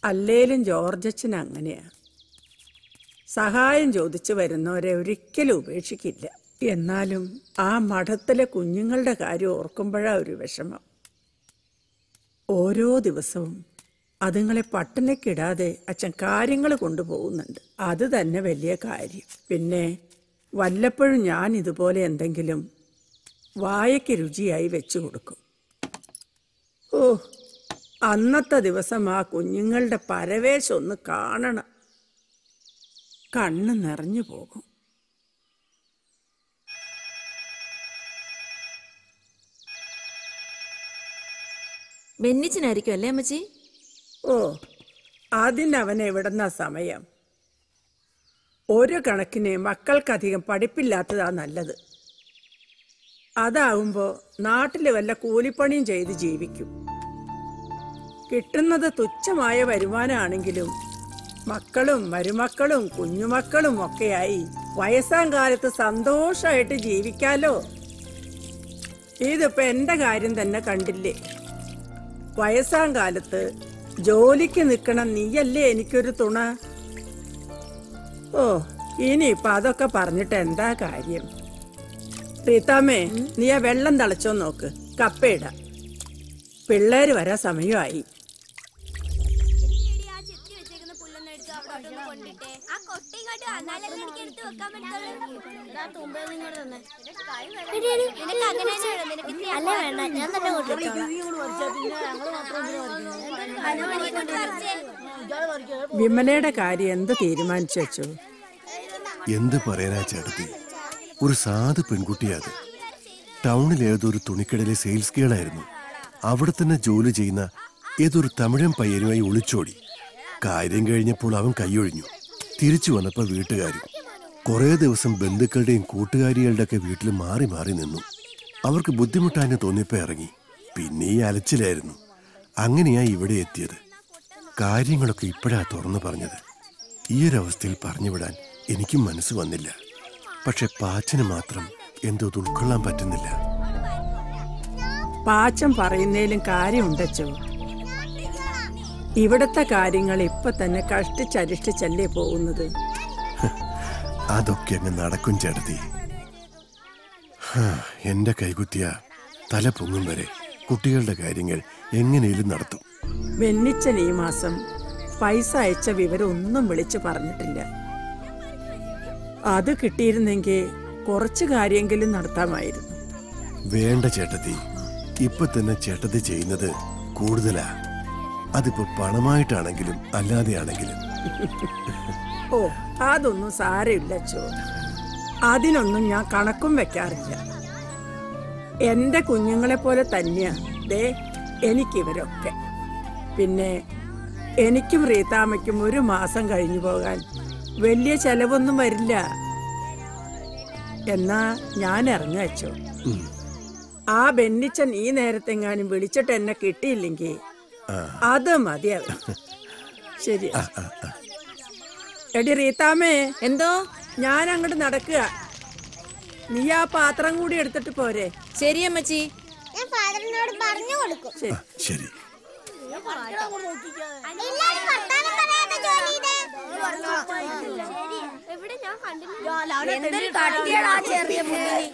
അല്ലേലും ജോർജച്ചൻ അങ്ങനെയാ സഹായം ചോദിച്ചു വരുന്നവരെ ഒരിക്കലും ഉപേക്ഷിക്കില്ല എന്നാലും ആ മഠത്തിലെ കുഞ്ഞുങ്ങളുടെ കാര്യം ഓർക്കുമ്പോഴാ ഒരു വിഷമം ഓരോ ദിവസവും അതുങ്ങളെ പട്ടിണിക്കിടാതെ അച്ഛൻ കാര്യങ്ങൾ കൊണ്ടുപോകുന്നുണ്ട് അത് തന്നെ വലിയ കാര്യം പിന്നെ വല്ലപ്പോഴും ഞാൻ ഇതുപോലെ എന്തെങ്കിലും വായയ്ക്ക് രുചിയായി വെച്ചു കൊടുക്കും ഓ അന്നത്തെ ദിവസം ആ കുഞ്ഞുങ്ങളുടെ പരവേശം ഒന്ന് കാണണം കണ്ണ് നിറഞ്ഞു പോകും ബെന്നിച്ചനായിരിക്കും അല്ലേ അമ്മച്ചി ഓ അതിനവൻ എവിടുന്ന സമയം ഒരു കണക്കിന് മക്കൾക്കധികം പഠിപ്പില്ലാത്തതാ നല്ലത് അതാവുമ്പോ നാട്ടില് വല്ല കൂലിപ്പണിയും ചെയ്ത് ജീവിക്കും കിട്ടുന്നത് തുച്ഛമായ വരുമാനമാണെങ്കിലും മക്കളും മരുമക്കളും കുഞ്ഞുമക്കളും ഒക്കെയായി വയസ്സാം കാലത്ത് സന്തോഷമായിട്ട് ജീവിക്കാലോ ഇതിപ്പോ എന്റെ കാര്യം തന്നെ കണ്ടില്ലേ വയസ്സാം കാലത്ത് ജോലിക്ക് നിൽക്കണം നീയല്ലേ എനിക്കൊരു തുണ ഓ ഇനിയിപ്പൊ അതൊക്കെ പറഞ്ഞിട്ട് എന്താ കാര്യം റീത്താമ്മേ നീ ആ വെള്ളം തളച്ചോ നോക്ക് കപ്പയിട പിള്ളേര് വരാൻ സമയമായി അല്ല വേണ്ട ഞാൻ തന്നെ കൊണ്ടുവച്ചോളാം വിമലയുടെ കാര്യം എന്ത് തീരുമാനിച്ചു വെച്ചു എന്ത് പറയാനാ ചേട്ടത്തി ഒരു സാധു പെൺകുട്ടിയാ അത് ടൗണിൽ ഏതൊരു തുണിക്കടയിലെ സെയിൽസ് ഗേളായിരുന്നു അവിടെ തന്നെ ജോലി ചെയ്യുന്ന ഏതൊരു തമിഴൻ പയ്യനുമായി ഒളിച്ചോടി കാര്യം കഴിഞ്ഞപ്പോൾ അവൻ കൈയൊഴിഞ്ഞു തിരിച്ചു വന്നപ്പോൾ വീട്ടുകാരും കുറേ ദിവസം ബന്ധുക്കളുടെയും കൂട്ടുകാരികളുടെ ഒക്കെ വീട്ടിൽ മാറി മാറി നിന്നു അവർക്ക് ബുദ്ധിമുട്ടാന് തോന്നിയപ്പോ ഇറങ്ങി പിന്നെ ഈ അലച്ചിലായിരുന്നു അങ്ങനെയാ ഇവിടെ എത്തിയത് കാര്യങ്ങളൊക്കെ ഇപ്പോഴാ തുറന്നു പറഞ്ഞത് ഈ ഒരു അവസ്ഥയിൽ പറഞ്ഞുവിടാൻ എനിക്കും മനസ്സ് വന്നില്ല പക്ഷെ പാച്ചന് മാത്രം എന്തോ ഇത് ഉൾക്കൊള്ളാൻ പറ്റുന്നില്ല പാച്ചൻ പറയുന്നതിലും കാര്യമുണ്ടച്ചോ ഇവിടത്തെ കാര്യങ്ങൾ ഇപ്പൊ തന്നെ കഷ്ടിച്ചരിഷ്ടിച്ചല്ലേ പോകുന്നത് അതൊക്കെ അങ്ങ് നടക്കും ചേട്ടത്തി ഹാ, എന്റെ കൈകുത്തിയ തല പൊങ്ങും വരെ കുട്ടികളുടെ കാര്യങ്ങൾ എങ്ങനെയും നടത്തും വെന്നിച്ചൻ ഈ മാസം പൈസ അയച്ച വിവരം ഒന്നും വിളിച്ചു പറഞ്ഞിട്ടില്ല അത് കിട്ടിയിരുന്നെങ്കിൽ കുറച്ച് കാര്യമെങ്കിലും നടത്താമായിരുന്നു വേണ്ട ചേട്ടത്തി ഇപ്പൊ തന്നെ ചേട്ടത്തി ചെയ്യുന്നത് കൂടുതലാ അതിപ്പോ പണമായിട്ടാണെങ്കിലും അല്ലാതെയാണെങ്കിലും ഓ അതൊന്നും സാരമില്ല ചോ അതിനൊന്നും ഞാൻ കണക്കും വെക്കാറില്ല എന്റെ കുഞ്ഞുങ്ങളെ പോലെ തന്നെയാ ദേ എനിക്കിവരൊക്കെ പിന്നെ എനിക്കും റീതാമയ്ക്കും ഒരു മാസം കഴിഞ്ഞു പോകാൻ വലിയ ചെലവൊന്നും വരില്ല എന്നാ ഞാൻ ഇറങ്ങാച്ചോ ഉം. ആ ബെന്നിച്ചൻ ഈ നേരത്തെങ്ങാനും വിളിച്ചിട്ട് എന്നെ കിട്ടിയില്ലെങ്കിൽ അത് മതിയാവും ശരി എടി റീതാമേ എന്തോ ഞാൻ അങ്ങോട്ട് നടക്കുക നീ ആ പാത്രം കൂടി എടുത്തിട്ട് പോരെ ശരി അമ്മച്ചി ഞാൻ ഫാദറിനോട് പറഞ്ഞു കൊടുക്കും ശരി ആ, ശരി എല്ലാരും വർത്താനം പറയാത്ത ജോലി ഇത്. എവിടെ ഞാൻ കണ്ടില്ല എന്തൊരു കട്ടിയാടാ ചെറിയ പുള്ളിന്.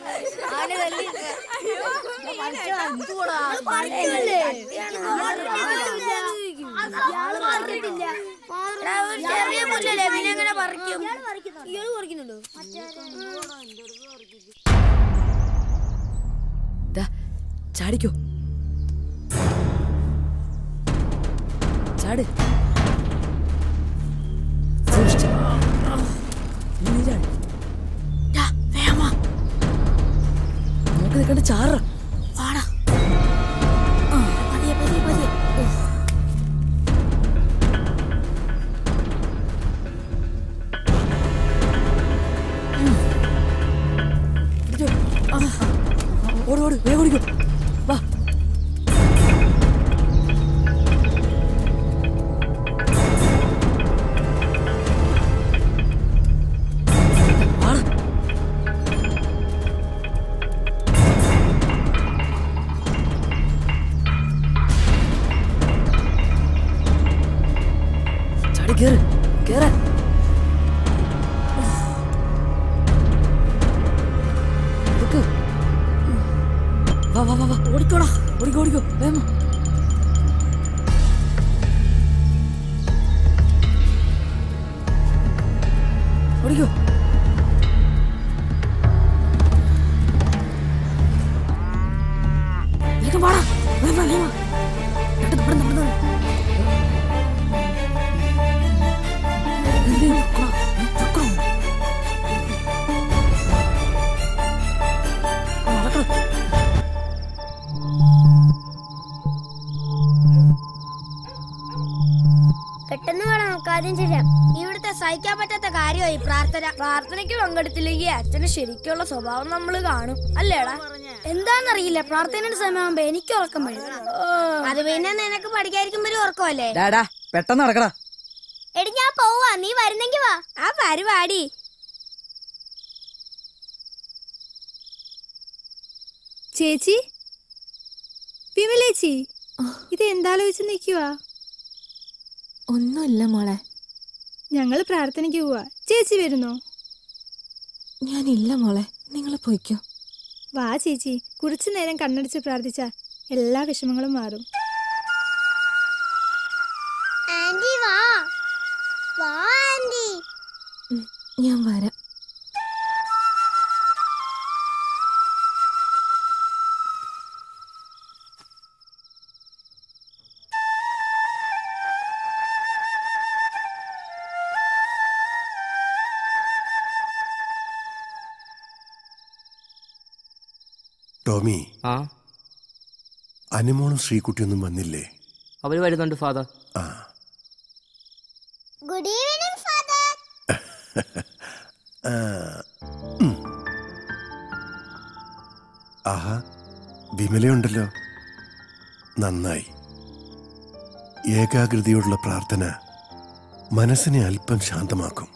ചെറിയ പുല്ലല്ലേ പിന്നെ എങ്ങനെ പറിക്കും ഇയാള് പറിക്കുന്നുണ്ടോ ദാ, ചാടിക്കോ ചാട് സൂക്ഷിച്ച്. നീ ചാട്. ദാ, വേഗം വാ. നോക്കി നിൽക്കണ്ട ചാറ വാടാ ആ, പതിയെ പതിയെ പതിയെ ഉഫ്. ഉം. പിടിച്ചോ. ആ, ഓട് ഓട് വേഗം ഓടിക്കോ വാ വാടാ. ഓടിക്കോടാ ഓടിക്കോ ഓടിക്കോ വേഗം വാ. ഓടിക്കോ വേഗം വാടാ വേഗം വാ, വേഗം വാ. പെട്ടെന്ന്, പെട്ടെന്ന്, പെട്ടെന്ന്. എന്തേ, പൊക്കോടാ, പൊക്കോ. നടക്കണം പെട്ടെന്ന് വേണം നമുക്ക് ആദ്യം ചെയ്യാം ഇവിടുത്തെ സഹിക്കാൻ പറ്റാത്ത കാര്യമായി പ്രാർത്ഥന പ്രാർത്ഥനയ്ക്ക് പങ്കെടുത്തില്ലെങ്കിൽ അച്ഛന് ശരിക്കുള്ള സ്വഭാവം നമ്മൾ കാണും അല്ലേടാ എന്താന്നറിയില്ല പ്രാർത്ഥനയുടെ സമയമാകുമ്പോ എനിക്ക് ഉറക്കം വരും അത് പിന്നെ നിനക്ക് പഠിക്കാതിരിക്കുമ്പോ ഒരു ഉറക്കമല്ലേ ഡാടാ പെട്ടെന്ന് നടക്കടാ എടി ഞാൻ പോവാ നീ വരുന്നെങ്കി വാ ആ പരിപാടി ചേച്ചി വിമലേച്ചി ഇത് എന്താലോചിച്ച് നിൽക്കുവാ ഒന്നുമില്ല മോളെ ഞങ്ങൾ പ്രാർത്ഥനയ്ക്ക് പോവാ ചേച്ചി വരുന്നോ ഞാനില്ല മോളെ നിങ്ങൾ പോയിക്കോ വാ ചേച്ചി കുറച്ചു നേരം കണ്ണടിച്ച് പ്രാർത്ഥിച്ച എല്ലാ വിഷമങ്ങളും മാറും ആന്റി വാ വാ ആന്റി ഉം, ഞാൻ വരാം ടോമി ആ അനുമോളും ശ്രീകുട്ടിയൊന്നും വന്നില്ലേ അവര് വരുന്നുണ്ട് ഫാദർ ആ ഗുഡ് ഈവനിങ് ഫാദർ ആ, ഉം. ആഹാ വിമലയുണ്ടല്ലോ നന്നായി ഏകാഗ്രതയോടുള്ള പ്രാർത്ഥന മനസ്സിനെ അല്പം ശാന്തമാക്കും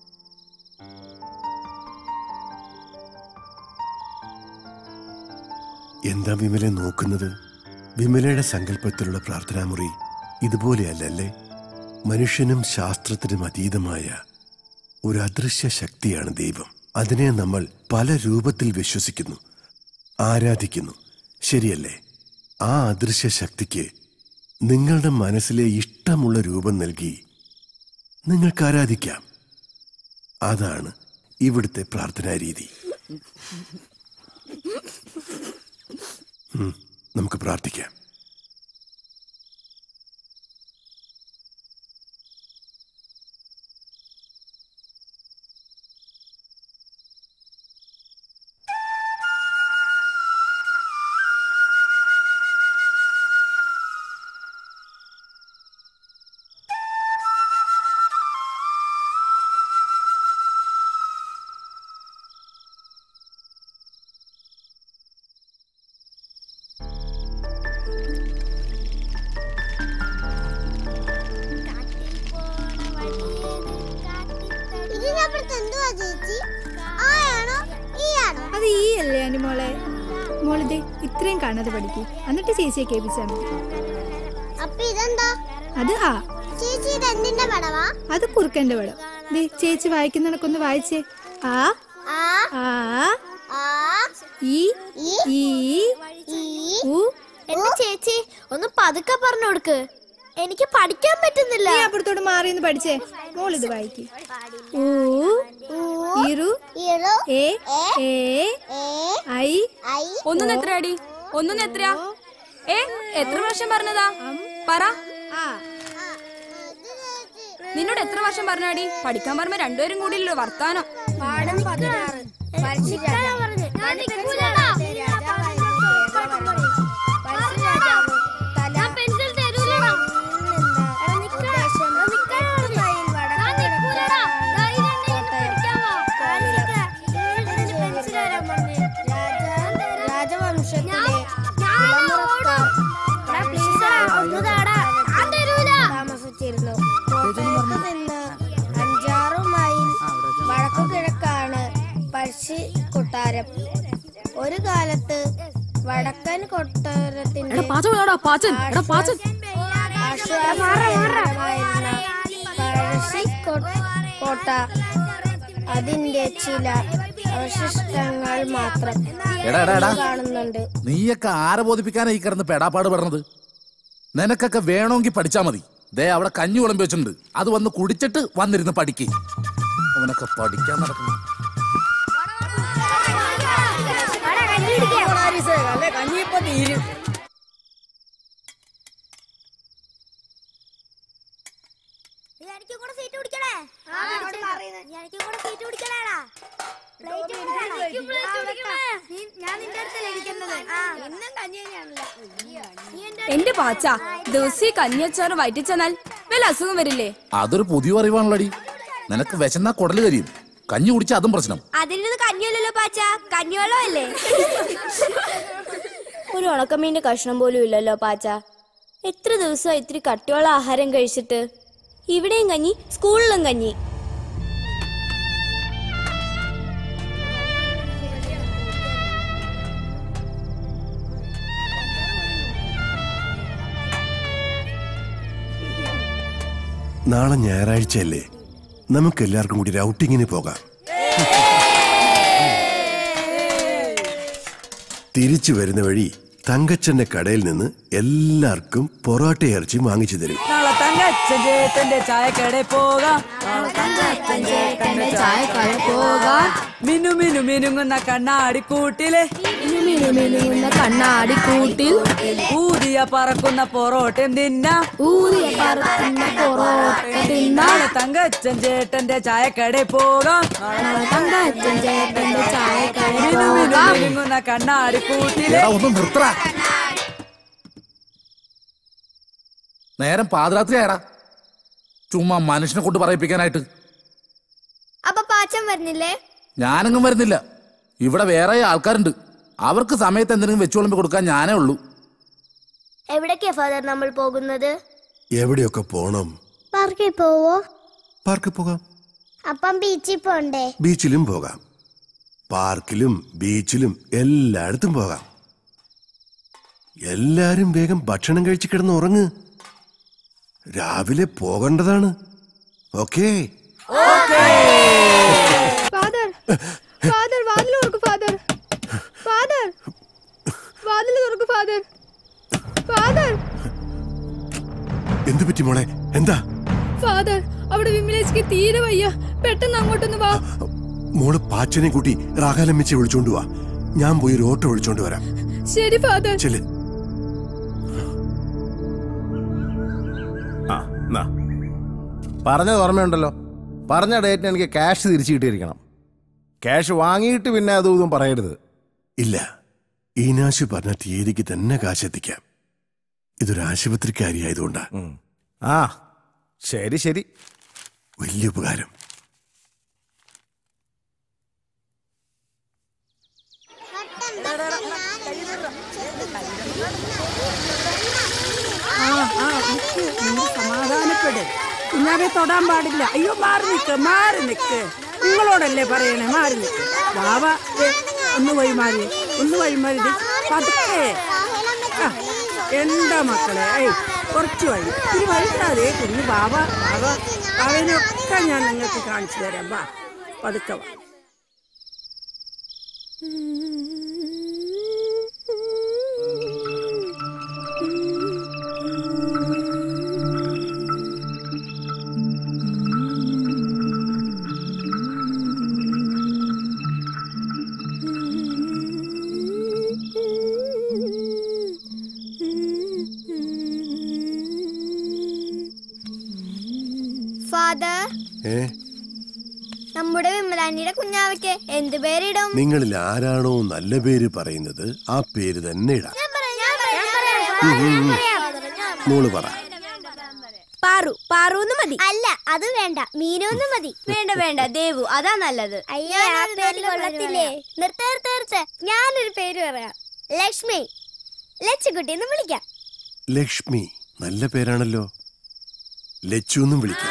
എന്താ വിമലെ നോക്കുന്നത് വിമലയുടെ സങ്കല്പത്തിലുള്ള പ്രാർത്ഥനാമുറി ഇതുപോലെയല്ലല്ലേ മനുഷ്യനും ശാസ്ത്രത്തിനും അതീതമായ ഒരു അദൃശ്യ ശക്തിയാണ് ദൈവം അതിനെ നമ്മൾ പല രൂപത്തിൽ വിശ്വസിക്കുന്നു ആരാധിക്കുന്നു ശരിയല്ലേ ആ അദൃശ്യ ശക്തിക്ക് നിങ്ങളുടെ മനസ്സിലെ ഇഷ്ടമുള്ള രൂപം നൽകി നിങ്ങൾക്ക് ആരാധിക്കാം അതാണ് ഇവിടുത്തെ പ്രാർത്ഥനാ രീതി ഉം, നമുക്ക് പ്രാർത്ഥിക്കാം ഇതിനപ്പുറത്ത് എന്തുവാ ചേച്ചി ആയാണോ ഈ ആണോ അത് ഈ അല്ലേ അനുമോളെ മോളിത് ഇത്രയും കാണാതെ പഠിക്കും എന്നിട്ട് ചേച്ചിയെ കേൾപ്പിച്ചാൽ മതി അപ്പൊ ഇതെന്താ അത് ആ ചേച്ചി ഇത് എന്തിന്റെ പടവാ അത് കുറുക്കന്റെ പടം ദേ ചേച്ചി വായിക്കുന്നണക്കൊന്ന് വായിച്ചേ ആ ആ ആ ആ ഈ ഈ ഈ ഈ ഉ എന്റെ ചേച്ചി ഒന്ന് പതുക്കെ പറഞ്ഞു കൊടുക്ക് എനിക്ക് പഠിക്കാൻ പറ്റുന്നില്ല നീ അപ്പുറത്തോട്ട് മാറി എന്ന് പഠിച്ചേ മോൾ ഇത് വായിക്ക് ഊ ഇറു ഇറു എ എ എ എ ഐ ഐ ഒന്നും എത്രയാടി ഒന്നും എത്രയാ ഏ എത്ര പ്രാവശ്യം പറഞ്ഞതാ പറ ആ നിന്നോട് എത്ര വർഷം പറഞ്ഞാടി പഠിക്കാൻ പറയുമ്പോ രണ്ടുപേരും കൂടിയല്ലോ വർത്താനം പാഠം പതിനാറ് ഞാൻ നിൽക്കൂലടാ. ഞാൻ പെൻസിൽ തരൂലടാ. ഉദ്ദേശം ഞാൻ നിൽക്കൂലടാ. ദാ ഇതെന്നെ എനിക്ക് പിടിക്കാൻ വാ. പെൻസിൽ തരാൻ പറഞ്ഞേ. രാജവംശത്തിലെ താമസിച്ചിരുന്നു കോട്ടയത്ത് നിന്ന് അഞ്ചാറ് മൈൽ വടക്കു കിഴക്കാണ് പഴശ്ശി കൊട്ടാരം ഒരു കാലത്ത് വടക്കൻ കൊട്ടാരത്തിന്റെ എടാ പാച്ചൻ എടാ പാച്ചൻ എടാ പാച്ചൻ ആശ്വാസകരമായിരുന്ന പഴശ്ശി കോ- കോട്ട അതിന്റെ ചില അവശിഷ്ടങ്ങൾ മാത്രം എടാ എടാ എടാ കാണുന്നുണ്ട് നീയൊക്കെ ആരെ ബോധിപ്പിക്കാനാ ഈ കിടന്ന് പെടാപ്പാട് പെടണത് നിനക്കൊക്കെ വേണമെങ്കിൽ പഠിച്ചാ മതി ദേ അവിടെ കഞ്ഞി വിളമ്പി വെച്ചിട്ടുണ്ട് അത് വന്ന് കുടിച്ചിട്ട് വന്നിരുന്ന് പഠിക്ക് അവനൊക്കെ പഠിക്കാൻ നടക്കുന്നു കഞ്ഞിപ്പോ തീരും എനിക്ക് കൂടെ സീറ്റ് പിടിക്കണേ എനിക്ക് കൂടെ സീറ്റ് പിടിക്കണേടാ ഞാൻ നിന്റെ അടുത്തല്ലേ ഇരിക്കുന്നത് എന്നും കഞ്ഞി തന്നെയാണല്ലോ നീ എന്റെ എന്റെ പാച്ച ദിവസം ഈ കഞ്ഞിയച്ചാറ് വയറ്റിൽ ചെന്നാൽ വല്ല അസുഖം വരില്ലേ അതൊരു പുതിയ അറിവാണല്ലോടി നിനക്ക് വിശന്നാ കുടല് കരിയും കഞ്ഞി കുടിച്ച അതും പ്രശ്നം അതിനത് കഞ്ഞിയല്ലല്ലോ പാച്ച കഞ്ഞിവെള്ളമല്ലേ ഒരു ഉണക്കമീന്റെ കഷ്ണം പോലും ഇല്ലല്ലോ പാച്ച എത്ര ദിവസം ഇത്തിരി കട്ടിയുള്ള ആഹാരം കഴിച്ചിട്ട് ഇവിടെയും കഞ്ഞി സ്കൂളിലും കഞ്ഞി നാളെ ഞായറാഴ്ചയല്ലേ നമുക്ക് എല്ലാവർക്കും കൂടി ഔട്ടിങ്ങിന് പോകാം തിരിച്ചു വരുന്ന വഴി തങ്കച്ചന്റെ കടയിൽ നിന്ന് എല്ലാവർക്കും പൊറോട്ട ഇറച്ചി വാങ്ങിച്ചു തരും നാളെ തങ്കച്ചൻ ചേട്ടന്റെ ചായക്കടയിൽ പോകാം മിനു മിനു മിനുങ്ങുന്ന കണ്ണാടി കൂട്ടിലെ കണ്ണാടി കൂട്ടിൽ ഊതിയ പറക്കുന്ന പൊറോട്ടയും തിന്നാം ഊതിയ പറക്കുന്ന പൊറോട്ട നാളെ തങ്കച്ചൻ ചേട്ടന്റെ ചായക്കടയിൽ പോകാം തങ്കച്ചൻ ചേട്ടന്റെ ചായക്കടയിൽ മിനു മിനു മിനുങ്ങുന്ന കണ്ണാടി കൂട്ടിലെ എടാ ഒന്ന് നിർത്തടാ നേരം പാതിരാത്രി ആയടാ ചുമ്മാ മനുഷ്യനെ കൊണ്ട് പറയിപ്പിക്കാനായിട്ട് അപ്പൊ പാച്ചൻ വരുന്നില്ലേ ഞാനെങ്ങും വരുന്നില്ല ഇവിടെ വേറെ ആൾക്കാരുണ്ട് അവർക്ക് സമയത്ത് എന്തെങ്കിലും വെച്ചു വിളമ്പി കൊടുക്കാൻ ഞാനേ ഉള്ളൂ എവിടേക്കാ ഫാദർ നമ്മൾ പോകുന്നത് എവിടെയൊക്കെ പോണം പാർക്കിൽ പോവോ പാർക്കിൽ പോകാം അപ്പം ബീച്ചിൽ പോണ്ടേ ബീച്ചിലും പോകാം പാർക്കിലും ബീച്ചിലും എല്ലായിടത്തും പോകാം എല്ലാരും വേഗം ഭക്ഷണം കഴിച്ച് കിടന്ന് ഉറങ്ങ് രാവിലെ പോകേണ്ടതാണ് ഓക്കേ ഫാദർ ഫാദർ വാതിൽ തുറക്കു ഫാദർ ഫാദർ വാതിൽ തുറക്കു ഫാദർ ഫാദർ എന്തു പറ്റി മോളെ എന്താ ഫാദർ അവിടെ വിമലേശ്ക്ക് തീരെ വയ്യ പെട്ടെന്ന് അങ്ങോട്ടൊന്ന് വാ മോള് പാച്ചനെ കൂട്ടി റാകാലമ്മിച്ച് വിളിച്ചോണ്ട് വാ ഞാൻ പോയി ഒരു ഓട്ടോ വിളിച്ചോണ്ട് വരാം ശരി ഫാദർ ചെല്ല് ആ എന്നാ പറഞ്ഞത് ഓർമ്മയുണ്ടല്ലോ പറഞ്ഞ ഡേറ്റിന് എനിക്ക് ക്യാഷ് തിരിച്ചു കിട്ടിയിരിക്കണം ക്യാഷ് വാങ്ങിയിട്ട് പിന്നെ അതും ഇതും പറയരുത് ഇല്ല ഈനാശു പറഞ്ഞ തീയതിക്ക് തന്നെ കാശെത്തിക്കാം ഇതൊരു ആശുപത്രിക്കാരിയായതുകൊണ്ടാ ഉം. ആ ശരി ശരി വലിയ ഉപകാരം ആ ആ നിക്ക് നിങ്ങൾ സമാധാനപ്പെട് കുഞ്ഞാവെ തൊടാൻ പാടില്ല അയ്യോ മാറി നിക്ക് മാറി നിക്ക് നിങ്ങളോടല്ലേ പറയണേ മാറി നിക്ക് വാവ ദേ, ഒന്ന് വഴിമാറി ഒന്ന് വഴിമാറി ദേ, പതുക്കെ ആ, എന്താ മക്കളെ ഏയ് കുറച്ച് വഴി ഇനി വഴിക്കാതെ കുഞ്ഞു ബാവ ബാവ അവനൊക്കെ ഞാൻ നിങ്ങൾക്ക് കാണിച്ചു തരാം വാ പതുക്കെ വാ ഫാദർ ഏ നമ്മുടെ വിമലാനിയുടെ കുഞ്ഞാവയ്ക്ക് എന്ത് പേരിടും നിങ്ങളിൽ ആരാണോ നല്ല പേര് പറയുന്നത് ആ പേര് തന്നെ ഇടാം ഞാൻ പറയാം, ഞാൻ പറയാം, ഞാൻ പറയാം. മോള് പറ പാറു പാറുന്ന് മതി അല്ല അത് വേണ്ട മീനൊന്നും മതി വേണ്ട വേണ്ട ദേവു അതാ നല്ലത് അയ്യോ ആ പേര് കൊള്ളത്തില്ലേ നിർത്ത നിർത്ത നിർത്ത ഞാനൊരു പേര് പറയാം ലക്ഷ്മി ലച്ചുകുട്ടി എന്ന് വിളിക്കാം ലക്ഷ്മി നല്ല പേരാണല്ലോ ലച്ചു എന്നും വിളിക്കാം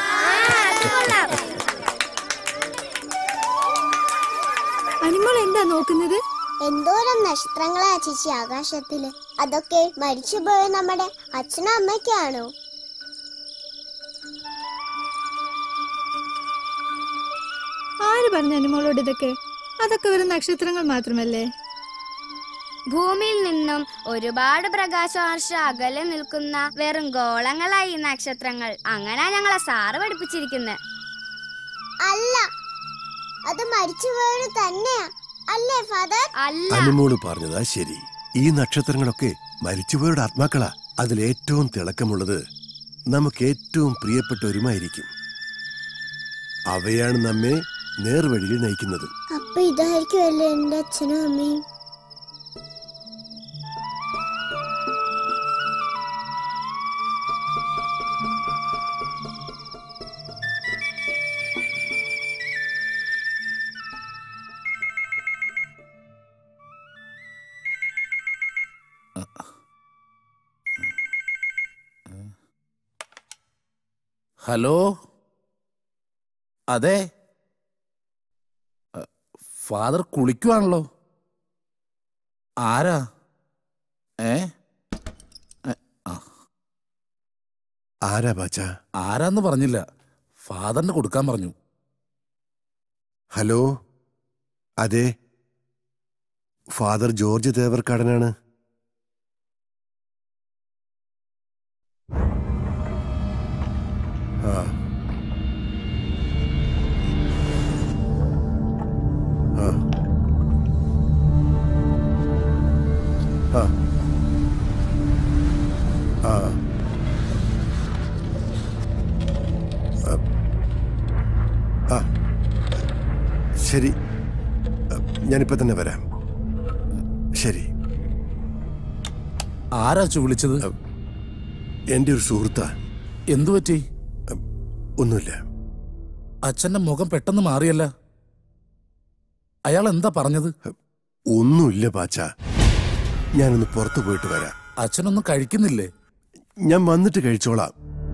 അനിമോൾ എന്താ നോക്കുന്നത് എന്തോരം നക്ഷത്രങ്ങളാ ചേച്ചി ആകാശത്തില് അതൊക്കെ മരിച്ചുപോയ നമ്മുടെ അച്ഛനും അമ്മയ്ക്കാണോ ആണ് ആര് പറഞ്ഞു അനുമോളോട് ഇതൊക്കെ അതൊക്കെ വെറും നക്ഷത്രങ്ങൾ മാത്രമല്ലേ ഭൂമിയിൽ നിന്നും ഒരുപാട് പ്രകാശവർഷ അകലെ നിൽക്കുന്ന വെറും ഗോളങ്ങളായി ഈ നക്ഷത്രങ്ങൾ അങ്ങനെ ഞങ്ങളെ സാറ് പഠിപ്പിച്ചിരിക്കുന്നത് അല്ല അത് മരിച്ചുപോയത് തന്നെയാ അല്ലേ ഫാദർ അല്ല അനുമോള് പറഞ്ഞതാ ശരി ഈ നക്ഷത്രങ്ങളൊക്കെ മരിച്ചുപോയവരുടെ ആത്മാക്കളാ അതിൽ ഏറ്റവും തിളക്കമുള്ളത് നമുക്ക് ഏറ്റവും പ്രിയപ്പെട്ടവരുമായിരിക്കും അവയാണ് നമ്മെ നേർവഴിയിൽ നയിക്കുന്നത് അപ്പൊ ഇതായിരിക്കുമല്ലേ എന്റെ അച്ഛനും അമ്മയും ഹലോ അതെ അ, ഫാദർ കുളിക്കുവാണല്ലോ ആരാ ഏ എ, ആ, ആരാ ബാച്ച ആരാന്ന് പറഞ്ഞില്ല ഫാദറിന് കൊടുക്കാൻ പറഞ്ഞു ഹലോ അതെ ഫാദർ ജോർജ് ദേവർക്കാടനാണ് ആ ആ ആ ആ ആ ശരി ഞാനിപ്പോ തന്നെ വരാം ശരി ആരാ ചു വിളിച്ചത് എന്റെ ഒരു സുഹൃത്താ എന്തു പറ്റി ഒന്നുമില്ല അച്ഛന്റെ മുഖം പെട്ടെന്ന് മാറിയല്ല അയാൾ എന്താ പറഞ്ഞത് ഒന്നുമില്ല പാച്ച ഞാനൊന്ന് പുറത്തു പോയിട്ട് വരാം അച്ഛനൊന്നും കഴിക്കുന്നില്ലേ ഞാൻ വന്നിട്ട് കഴിച്ചോളാം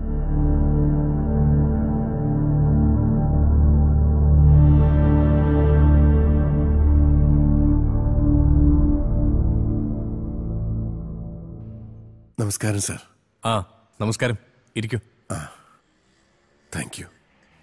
നമസ്കാരം സാർ ആ നമസ്കാരം ഇരിക്കൂ താങ്ക് യു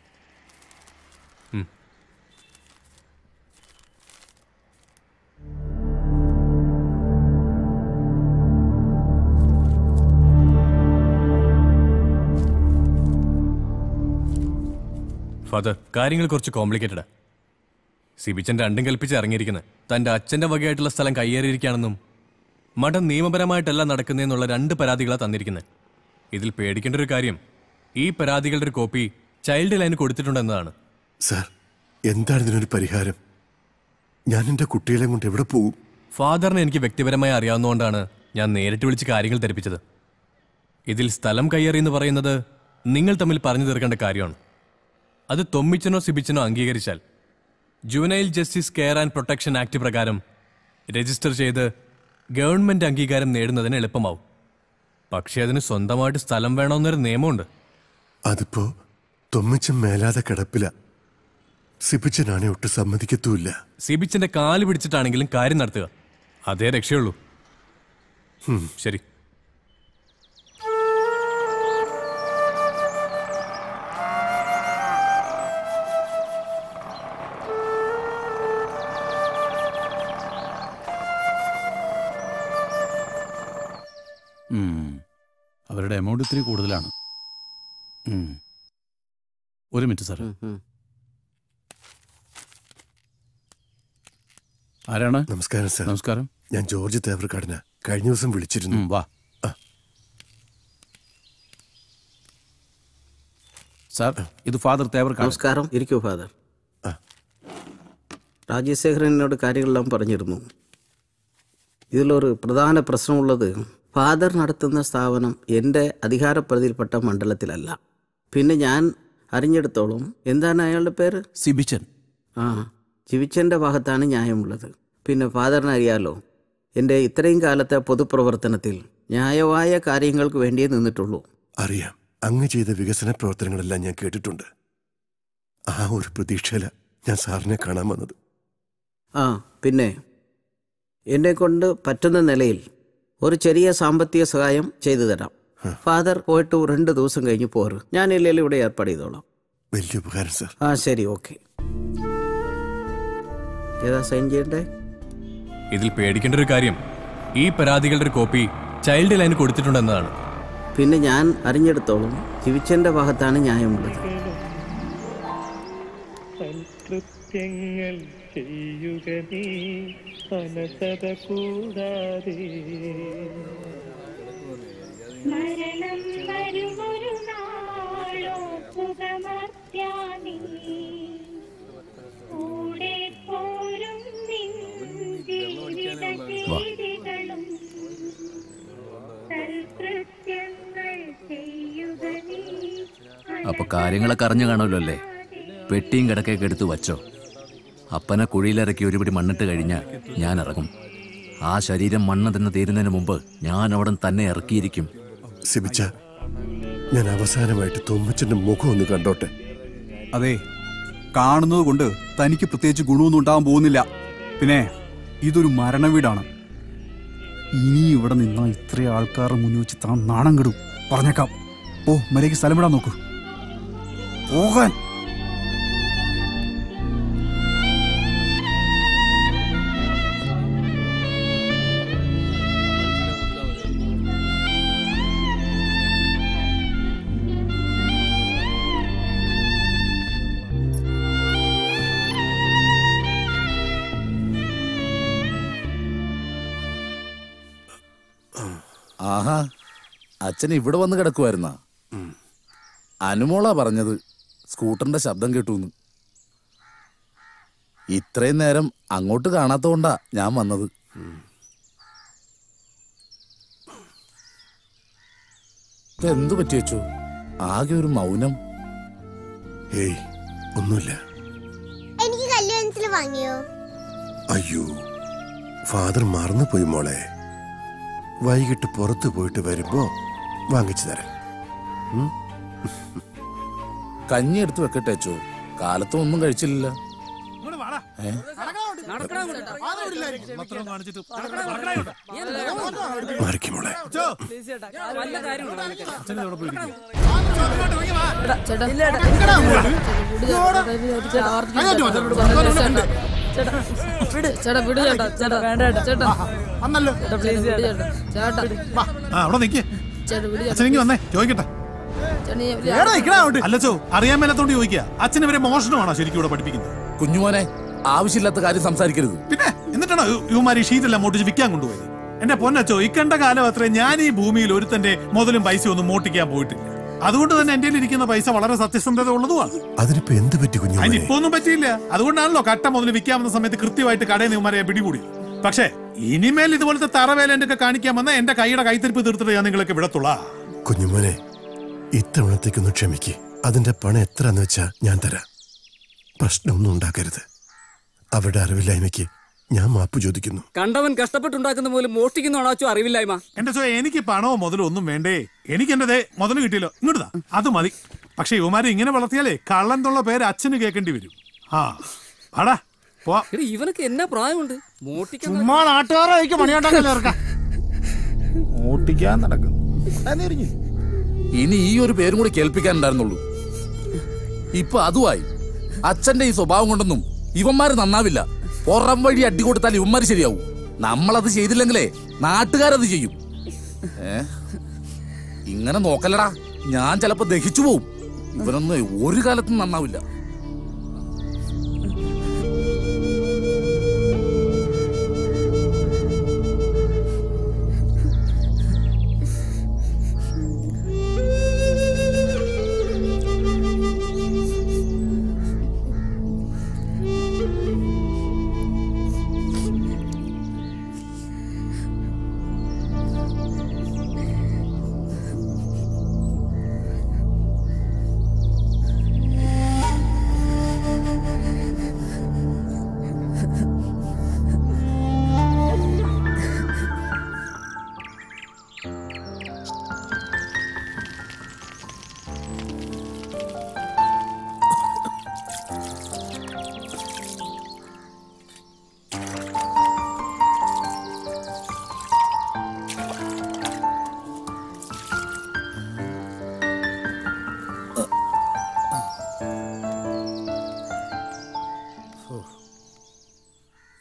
ഫാദർ കാര്യങ്ങൾ കുറച്ച് കോംപ്ലിക്കേറ്റഡാ സിബിച്ചൻ രണ്ടും കൽപ്പിച്ച് ഇറങ്ങിയിരിക്കുന്നത് തന്റെ അച്ഛന്റെ വകയായിട്ടുള്ള സ്ഥലം കയ്യേറിയിരിക്കുകയാണെന്നും മഠം നിയമപരമായിട്ടല്ല നടക്കുന്നതെന്നുള്ള രണ്ട് പരാതികളാണ് തന്നിരിക്കുന്നത് ഇതിൽ പേടിക്കേണ്ട ഒരു കാര്യം ഈ പരാതികളുടെ ഒരു കോപ്പി ചൈൽഡ് ലൈന് കൊടുത്തിട്ടുണ്ടെന്നതാണ് സാർ എന്താണ് ഇതിനൊരു പരിഹാരം ഞാൻ എൻ്റെ കുട്ടികളെ കൊണ്ട് എവിടെ പോകും ഫാദറിനെ എനിക്ക് വ്യക്തിപരമായി അറിയാവുന്നതുകൊണ്ടാണ് ഞാൻ നേരിട്ട് വിളിച്ച് കാര്യങ്ങൾ ധരിപ്പിച്ചത് ഇതിൽ സ്ഥലം കയ്യേറി എന്ന് പറയുന്നത് നിങ്ങൾ തമ്മിൽ പറഞ്ഞു തീർക്കേണ്ട കാര്യമാണ് അത് തൊമ്മിച്ചനോ സിബിച്ചനോ അംഗീകരിച്ചാൽ juvenile justice care and protection act പ്രകാരം രജിസ്റ്റർ ചെയ്ത് ഗവൺമെന്റ് അംഗീകാരം നേടുന്നതിന് എളുപ്പമാവും പക്ഷേ അതിന് സ്വന്തമായിട്ട് സ്ഥലം വേണമെന്നൊരു നിയമമുണ്ട് അതിപ്പോ തൊമ്മിച്ചും മേലാതെ കിടപ്പില സിബിച്ചനാണെ ഒട്ടും സമ്മതിക്കത്തുമില്ല സിബിച്ചന്റെ കാല് പിടിച്ചിട്ടാണെങ്കിലും കാര്യം നടത്തുക അതേ രക്ഷയുള്ളൂ ഹും. ശരി ഉം. അവരുടെ എമൗണ്ട് ഇത്തിരി കൂടുതലാണ് ഉം. ഒരു മിനിറ്റ് സാർ ആരാണ് നമസ്കാരം സാർ നമസ്കാരം ഞാൻ ജോർജ് തേവർക്കാടിന കഴിഞ്ഞ ദിവസം വിളിച്ചിരുന്നു ഉം, വാ സാർ ഇത് ഫാദർ തേവർക്കാട് നമസ്കാരം ഇരിക്കൂ ഫാദർ രാജശേഖരൻ എന്നോട് കാര്യങ്ങളെല്ലാം പറഞ്ഞിരുന്നു ഇതിലൊരു പ്രധാന പ്രശ്നമുള്ളത് ഫാദർ നടത്തുന്ന സ്ഥാപനം എൻ്റെ അധികാരപരിധിയിൽപ്പെട്ട മണ്ഡലത്തിലല്ല പിന്നെ ഞാൻ അറിഞ്ഞെടുത്തോളം എന്താണ് അയാളുടെ പേര് സിബിച്ചൻ ആ ജിവിച്ചൻ്റെ ഭാഗത്താണ് ന്യായമുള്ളത് പിന്നെ ഫാദറിന് അറിയാലോ എൻ്റെ ഇത്രയും കാലത്തെ പൊതുപ്രവർത്തനത്തിൽ ന്യായമായ കാര്യങ്ങൾക്ക് വേണ്ടിയേ നിന്നിട്ടുള്ളൂ അറിയാം അങ്ങ് ചെയ്ത വികസന പ്രവർത്തനങ്ങളെല്ലാം ഞാൻ കേട്ടിട്ടുണ്ട് ആ ഒരു പ്രതീക്ഷയില ഞാൻ സാറിനെ കാണാൻ വന്നത് ആ പിന്നെ എന്നെ കൊണ്ട് പറ്റുന്ന നിലയിൽ ഒരു ചെറിയ സാമ്പത്തിക സഹായം ചെയ്തു തരാം ഫാദർ പോയിട്ട് ഒരു രണ്ട് ദിവസം കഴിഞ്ഞ് പോറ് ഞാൻ ഇല്ലെങ്കിൽ ഇവിടെ ഏർപ്പാട് ചെയ്തോളാം വലിയ ഉപകാരം സാർ ആ ശരി ഓക്കെ ഏതാ സൈൻ ചെയ്യണ്ടേ ഇതിൽ പേടിക്കേണ്ട ഒരു കാര്യം ഈ പരാതികളുടെ ഒരു കോപ്പി ചൈൽഡ് ലൈന് കൊടുത്തിട്ടുണ്ടെന്നതാണ് പിന്നെ ഞാൻ അറിഞ്ഞെടുത്തോളം ജീവിച്ചൻ്റെ ഭാഗത്താണ് ന്യായമുള്ളത് കൃത്യങ്ങൾ ചെയ്യുക നീ അനസത കൂടാതെ മരണം വരുമൊരു നാളോർക്കുകമർത്യാനീ കൂടെ പോരും നിൻ ജീവിത ചെയ്തികളും സൽകൃത്യങ്ങൾ ചെയ്യുക നീ അപ്പൊ കാര്യങ്ങളൊക്കെ അറിഞ്ഞു കാണുമല്ലോ അല്ലേ പെട്ടിയും കിടക്കയൊക്കെ എടുത്തു വച്ചോ അപ്പനെ കുഴിയിലിറക്കി ഒരുപിടി മണ്ണിട്ട് കഴിഞ്ഞാൽ ഞാൻ ഇറങ്ങും ആ ശരീരം മണ്ണ് തന്നെ തീരുന്നതിന് മുമ്പ് ഞാൻ അവിടെ തന്നെ ഇറക്കിയിരിക്കും സിബിച്ച ഞാൻ അവസാനമായിട്ട് തൊമ്മച്ചന്റെ മുഖം ഒന്ന് കണ്ടോട്ടെ അതെ കാണുന്നത് കൊണ്ട് തനിക്ക് പ്രത്യേകിച്ച് ഗുണമൊന്നും ഉണ്ടാകാൻ പോകുന്നില്ല പിന്നെ ഇതൊരു മരണ വീടാണ് ഇനി ഇവിടെ നിന്നാ ഇത്രയും ആൾക്കാരുടെ മുന്നിൽ വെച്ച് താൻ നാണം കെടും പറഞ്ഞേക്കാം ഓ മര്യാദയ്ക്ക് സ്ഥലം വിടാൻ നോക്കൂ പോകാൻ ആഹാ അച്ഛൻ ഇവിടെ വന്ന് കിടക്കുമായിരുന്ന അനുമോളാ പറഞ്ഞത് സ്കൂട്ടറിന്റെ ശബ്ദം കേട്ടൂന്ന് ഇത്രയും നേരം അങ്ങോട്ട് കാണാത്തോണ്ടാ ഞാൻ വന്നത് ഇപ്പൊ എന്തു പറ്റി വെച്ചു ആകെ ഒരു മൗനം ഏയ് ഒന്നുമില്ല എനിക്ക് കല്യാണത്തിൽ വാങ്ങിയോ അയ്യോ ഫാദർ മറന്നുപോയി മോളെ വൈകിട്ട് പുറത്തു പോയിട്ട് വരുമ്പോ വാങ്ങിച്ചു തരാം ഉം? കഞ്ഞി എടുത്ത് വെക്കട്ടെ അച്ചോ കാലത്തും ഒന്നും കഴിച്ചില്ല ഏ മാറിക്ക് മോളെ ചേട്ടാ വിട് ചേട്ടാ ചേട്ടാ വേണ്ട ചേട്ടാ വന്നല്ലോ പ്ലീസ് ചേട്ടാ ചേട്ടാ ആ അവിടെ നിക്ക് ചേട്ടാ വിട് അച്ഛനെങ്കിൽ വന്നേ ചോദിക്കട്ടെ അല്ലച്ചോ അറിയാൻ മേലത്തോണ്ട് ചോദിക്കുക അച്ഛൻ ഇവരെ മോഷണമാണോ ശരിക്കും ഇവിടെ പഠിപ്പിക്കുന്നത് കുഞ്ഞുമോനെ ആവശ്യമില്ലാത്ത കാര്യം സംസാരിക്കരുത് പിന്നെ എന്നിട്ടാണോ ഇവന്മാർ ഈ ഷീറ്റെല്ലാം മോട്ടിച്ച് വിൽക്കാൻ കൊണ്ടുപോയത് എന്റെ പൊന്നച്ചോ ഇക്കണ്ട കാലം അത്രേ ഞാൻ ഈ ഭൂമിയിൽ ഒരുത്തന്റെ മുതലും പൈസ ഒന്നും മോട്ടിക്കാൻ പോയിട്ടില്ല അതുകൊണ്ട് തന്നെ എന്റെ ഇരിക്കുന്ന പൈസ വളരെ സത്യസന്ധത ഉള്ളതുമാണ് അതിനിപ്പോ എന്ത് പറ്റി കുഞ്ഞു അതിന് ഇപ്പൊ ഒന്നും പറ്റിയില്ല അതുകൊണ്ടാണല്ലോ കട്ട മുതൽ വിൽക്കാമെന്ന സമയത്ത് കൃത്യമായിട്ട് കടയിൽ നിന്മാരെ പിടികൂടി പക്ഷേ ഇനിമേൽ ഇതുപോലത്തെ തറവേല എന്റെ ഒക്കെ കാണിക്കാൻ വന്ന എന്റെ കൈയുടെ കൈത്തിരിപ്പ് തീർത്തിട്ട് ഞാൻ നിങ്ങളൊക്കെ വിടത്തുള്ള കുഞ്ഞുമോനെ ഇത്തവണത്തേക്കൊന്ന് ക്ഷമിക്ക് അതിന്റെ പണം എത്രന്ന് വെച്ചാ ഞാൻ തരാം പ്രശ്നമൊന്നും ഉണ്ടാക്കരുത് അവരുടെ അറിവില്ലായ്മയ്ക്ക് ഞാൻ മാപ്പ് ചോദിക്കുന്നു കണ്ടവൻ കഷ്ടപ്പെട്ടുണ്ടാക്കുന്ന പോലും മോഷ്ടിക്കുന്നതാണോ അച്ചോ അറിവില്ലായ്മ എന്റെ ചോ എനിക്ക് പണമോ മുതലോ ഒന്നും വേണ്ടേ എനിക്ക് എന്റെ ദേ മുതൽ കിട്ടിയല്ലോ ഇങ്ങോട്ട് താ അത് മതി പക്ഷെ ഇവമാരെ ഇങ്ങനെ വളർത്തിയാലേ കള്ളൻ എന്നുള്ള പേര് അച്ഛന് കേൾക്കേണ്ടി വരും ആ ആടാ പോ എടാ, ഇവനൊക്കെ എന്നാ പ്രായമുണ്ട് മോഷ്ടിക്കാൻ ചുമ്മാ നാട്ടുകാരെ എനിക്ക് പണിയുണ്ടാക്കല്ലേ ഇറക്കാം ഓട്ടിക്കാൻ നടക്കും ഇനി ഈ ഒരു പേരും കൂടി കേൾപ്പിക്കാനുണ്ടായിരുന്നുള്ളൂ ഇപ്പൊ അതുമായി അച്ഛന്റെ ഈ സ്വഭാവം കൊണ്ടൊന്നും ഇവന്മാര് നന്നാവില്ല പുറം വഴി അടി കൊടുത്താൽ ഇവന്മാര് ശരിയാവും നമ്മളത് ചെയ്തില്ലെങ്കിലേ നാട്ടുകാരത് ചെയ്യും ഏ ഇങ്ങനെ നോക്കല്ലടാ ഞാൻ ചിലപ്പോ ദഹിച്ചു പോവും ഇവനൊന്നും ഒരു കാലത്തും നന്നാവില്ല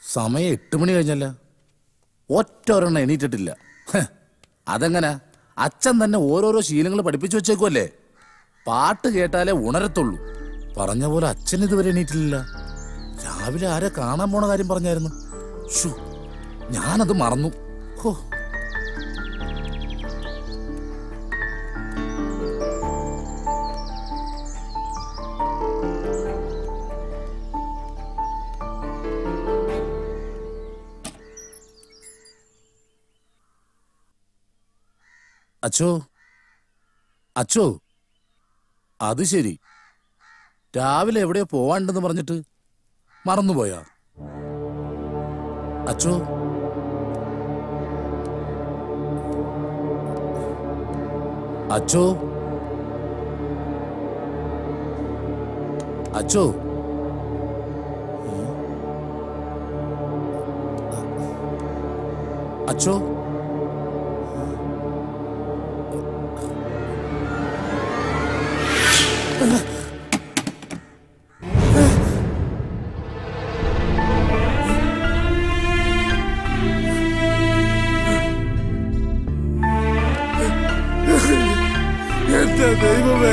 സമയം എട്ട് മണി കഴിഞ്ഞല്ല ഒറ്റ ഒരെണ്ണം എണീറ്റിട്ടില്ല ഹ്, അതെങ്ങനെ അച്ഛൻ തന്നെ ഓരോരോ ശീലങ്ങൾ പഠിപ്പിച്ചു വെച്ചേക്കുമല്ലേ പാട്ട് കേട്ടാലേ ഉണരത്തുള്ളൂ പറഞ്ഞ പോലെ അച്ഛൻ ഇതുവരെ എണീറ്റില്ല രാവിലെ ആരെ കാണാൻ പോണ കാര്യം പറഞ്ഞായിരുന്നു ഷു ഞാനത് മറന്നു ഹോ അച്ചോ അച്ചോ അത് ശരി രാവിലെ എവിടെയോ പോവാണ്ടെന്ന് പറഞ്ഞിട്ട് മറന്നുപോയാ അച്ചോ അച്ചോ അച്ചോ അച്ചോ എന്റെ ദൈവമേ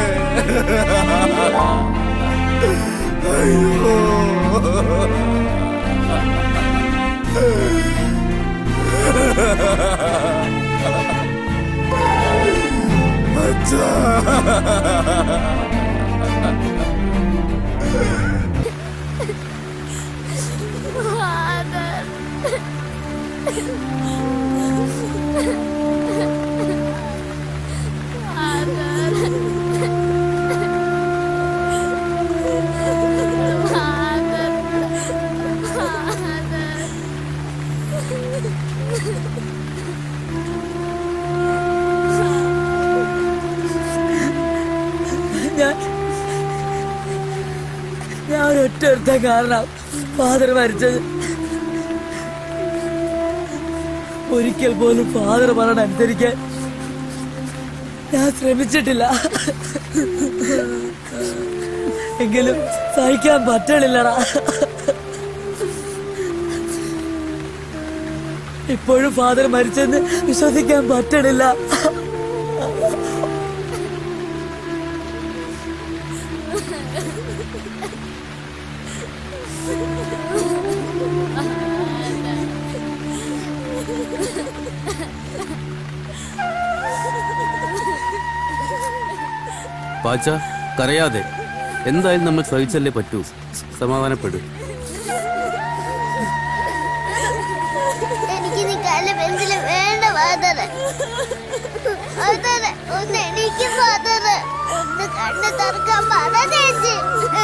അയ്യോ അച്ഛാ ഞാൻ ഞാൻ ഒരൊറ്റ ഒരുത്ത കാരണം ഫാദർ മരിച്ചത് ഒരിക്കൽ പോലും ഫാദർ പറഞ്ഞ അനുസരിക്കാൻ ഞാൻ ശ്രമിച്ചിട്ടില്ല എങ്കിലും സഹിക്കാൻ പറ്റണില്ലടാ ഇപ്പോഴും ഫാദർ മരിച്ചെന്ന് വിശ്വസിക്കാൻ പറ്റണില്ല പാച്ച കരയാതെ എന്തായാലും നമ്മൾ സഹിച്ചല്ലേ പറ്റൂ സമാധാനപ്പെടൂ എനിക്ക് നീ കല്ല് പെൻസില് വേണ്ട ഫാദറ് ഫാദറ് ഒന്ന് എനിക്ക് ഫാദറ് ഒന്ന് കണ്ണ് തുറക്കാൻ പറ ചേച്ചി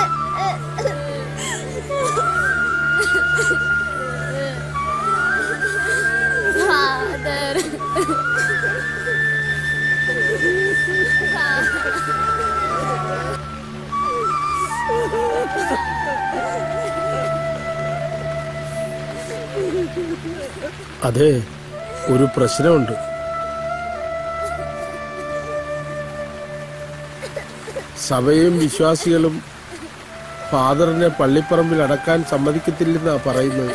ഫാദർ അതെ ഒരു പ്രശ്നമുണ്ട് സഭയും വിശ്വാസികളും ഫാദറിനെ പള്ളിപ്പറമ്പിൽ അടക്കാൻ സമ്മതിക്കത്തില്ലെന്നാ പറയുന്നത്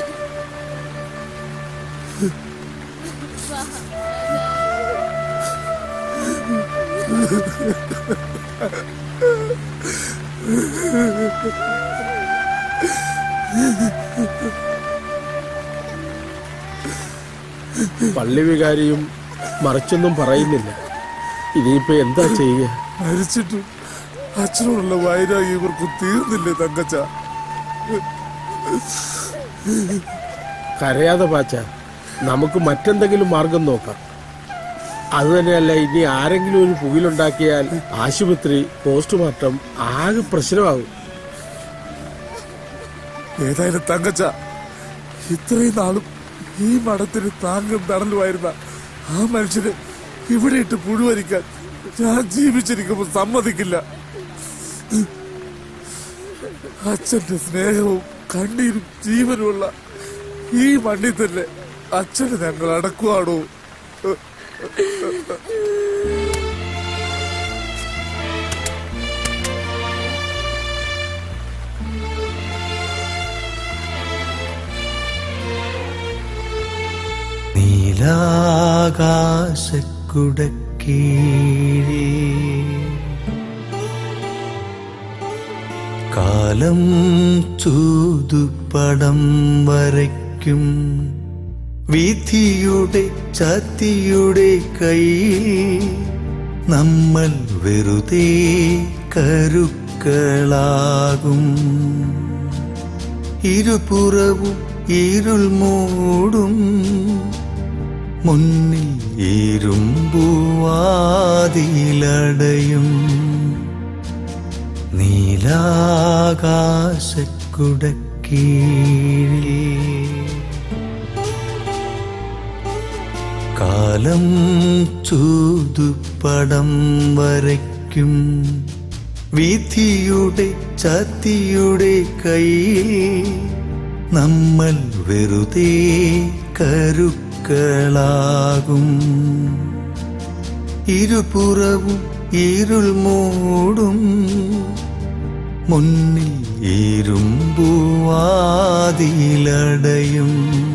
പള്ളി വികാരിയും മറിച്ചൊന്നും പറയുന്നില്ല ഇനിയിപ്പോ എന്താ ചെയ്യുക മരിച്ചിട്ടും അച്ഛനോടുള്ള വൈരാഗ്യം ഇവർക്ക് തീർന്നില്ലേ തങ്കച്ച കരയാതെ പാച്ച നമുക്ക് മറ്റെന്തെങ്കിലും മാർഗം നോക്കാം അത് തന്നെയല്ല ഇനി ആരെങ്കിലും ഒരു പുകിലുണ്ടാക്കിയാൽ ആശുപത്രി പോസ്റ്റ്മോർട്ടം ആകെ പ്രശ്നമാകും ഏതായാലും തങ്കച്ച ഇത്രയും നാളും ഈ മഠത്തിന് താങ്കൾ തടലുമായിരുന്ന ആ മനുഷ്യന് ഇവിടെ ഇട്ട് പുഴുവരിക്കാൻ ഞാൻ ജീവിച്ചിരിക്കുമ്പോൾ സമ്മതിക്കില്ല അച്ഛന്റെ സ്നേഹവും കണ്ണീരും ജീവനുമുള്ള ഈ മണ്ണിൽ തന്നെ അച്ഛന് ഞങ്ങൾ അടക്കുവാണോ നീലാകാശക്കുടക്കീഴേ കാലം ചൂതുപടം വരയ്ക്കും വിധിയുടെ ചതിയുടെ കയ്യിൽ നമ്മൾ വെറുതെ കരുക്കളാകും ഇരുപുറവും ഇരുൾ മൂടും മുന്നിൽ ഇരുമ്പുവാതിലടയും നീലാകാശക്കുടക്കീഴിൽ കാലം ചൂതുപടം വരയ്ക്കും വിധിയുടെ ചതിയുടെ കയ്യിൽ നമ്മൾ വെറുതെ കരുക്കളാകും ഇരുപുറവും ഇരുൾ മൂടും മുന്നിൽ ഇരുമ്പുവാതിലടയും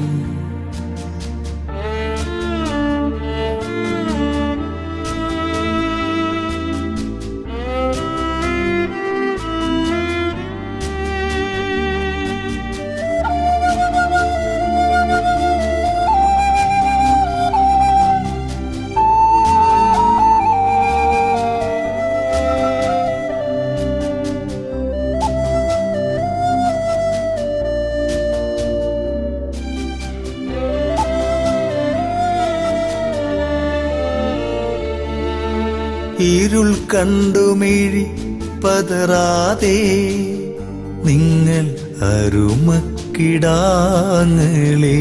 ഇരുൾ കണ്ടുമിഴി പതറാതെ നിങ്ങൾ അരുമക്കിടാങ്ങളെ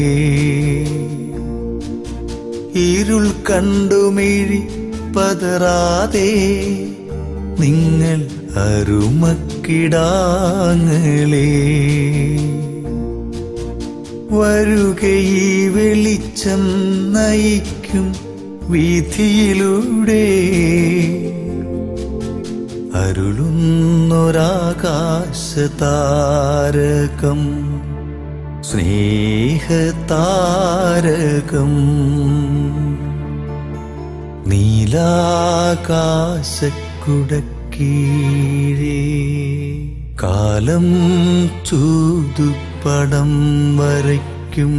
ഇരുൾ കണ്ടുമിഴി പതറാതെ നിങ്ങൾ അരുമക്കിടാങ്ങളെ വരുകയി വെളിച്ചം നയിക്കും വീഥിയിലൂടെ അരുളുന്നൊരാകാശതാരകം സ്നേഹതാരകം നീലാകാശക്കുടക്കീഴേ കാലം ചൂതുപടം വരയ്ക്കും